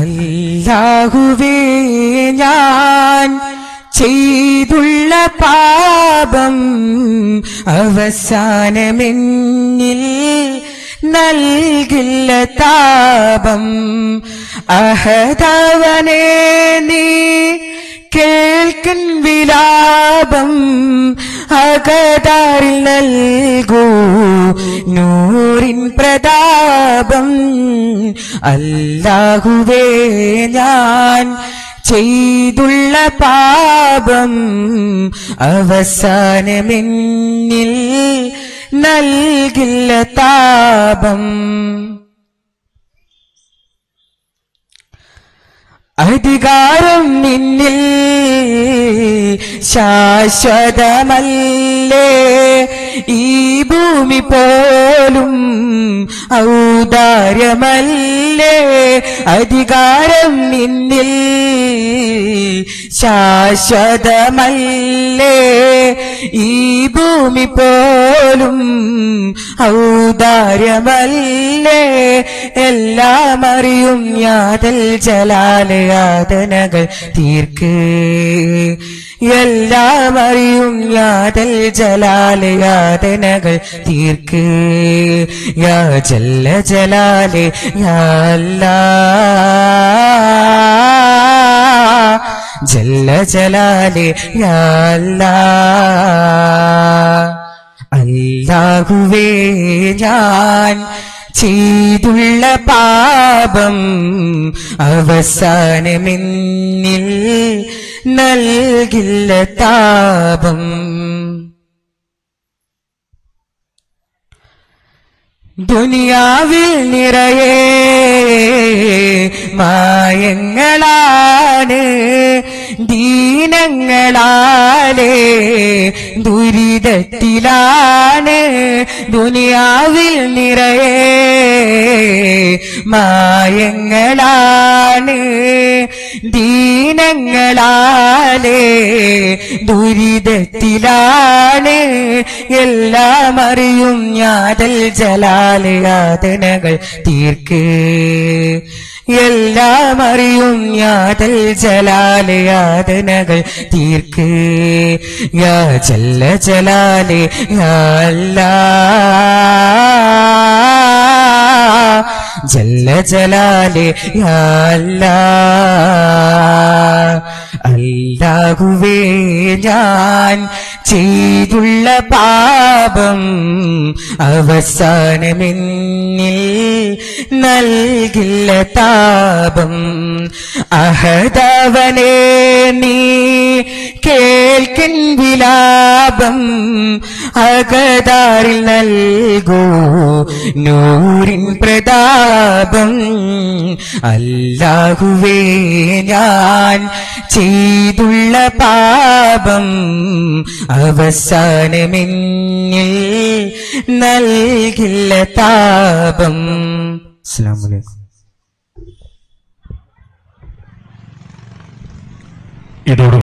അല്ലാഹുവേ ഞാൻ ചെയ്തുള്ള പാപം അവസാനമെന്നിൽ നൽകില്ല താപം അഹദവനെ നീ കേൾക്കൻ വിലാപം അകതാറിൽ നൽകൂ നൂറിൻ പ്രതാപം അല്ലാഹുവേ ഞാൻ ചെയ്തുള്ള പാപം അവസാനമെന്നിൽ നൽകില്ല താപം അധികാരം നിന്നിൽ ശാശ്വതമല്ലേ ഈ ഭൂമി പോലും ഔദാര്യമല്ലേ അധികാരം നിന്നിൽ ശാശ്വതമല്ലേ ഈ ഭൂമി പോലും ഔദാര്യമല്ലേ എല്ലാം അറിയും യാതൽ ജലാല യാതനകൾ തീർക്ക് എല്ലാം അറിയും യാതൽ ജലാല യാതനകൾ തീർക്ക് യാ ജല്ല ജലാലെ യാ അല്ലാ ജല്ല ജലാലെ യാ അല്ലാ അല്ലാഹുവേ ഞാൻ ചെയ്തുള്ള പാപം അവസാനമെന്നിൽ നൽകില്ല താപം ദുനിയാവിൽ നിറയെ മായങ്ങളാണ് ദീനങ്ങളാലേ ദുരിതത്തിലാണ് ദുനിയാവിൽ നിറയെ മായങ്ങളാണ് ദീനങ്ങളാലേ ദുരിതത്തിലാണ് എല്ലാം അറിയും യാതൽ ജലാല് യാതനകൾ തീർക്ക് എല്ലാം അറിയും യാതൽ ജലാല് യാതനകൾ തീർക്ക് യാ ജല്ല ജലാല് യാ അല്ലാ ജല്ല ജലാല് യാ അല്ലാ അല്ലാഹുവേ ഞാൻ ചെയ്തുള്ള പാപം അവസാനമെന്നിൽ നൽകില്ല താപം അഹദവനെ നീ കേൾക്കൻ വിലാപം അകതാറിൽ നൽകൂ നൂറിൻ പ്രതാപം അല്ലാഹുവേ ഞാൻ ചെയ്തുള്ള പാപം അവസാനമെന്നിൽ നൽകില്ല താപം അസ്സലാമു അലൈക്കും ഇതോട്